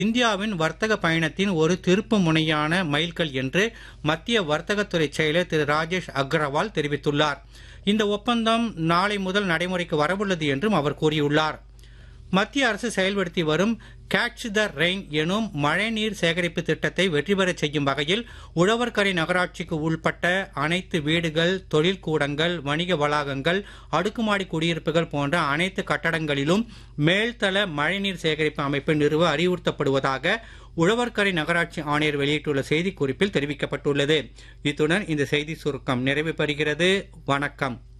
இந்தியாவின் வர்த்தக பயணத்தின் ஒரு திருப்பு முனையான மைல்கல் என்று மத்திய வர்த்தகத்துறை செயலர் திரு ராஜேஷ் அக்ரவால் தெரிவித்துள்ளார் இந்த ஒப்பந்தம் நாளை முதல் நடைமுறைக்கு வரவுள்ளது என்றும் அவர் கூறியுள்ளார் மத்திய அரசு செயல்படுத்தி வரும் கேட்ச் த ரெயின் எனும் மழைநீர் சேகரிப்பு திட்டத்தை வெற்றி பெறச் செய்யும் வகையில் உழவர்கரை நகராட்சிக்கு உள்பட்ட அனைத்து வீடுகள் தொழிற்கூடங்கள் வணிக வளாகங்கள் அடுக்குமாடி குடியிருப்புகள் போன்ற அனைத்து கட்டடங்களிலும் மேல்தள மழைநீர் சேகரிப்பு அமைப்பு நிறுவ அறிவுறுத்தப்படுவதாக உழவர்கரை நகராட்சி ஆணையர் வெளியிட்டுள்ள செய்திக்குறிப்பில் தெரிவிக்கப்பட்டுள்ளது இத்துடன் இந்த செய்தி சுருக்கம் நிறைவு பெறுகிறது வணக்கம்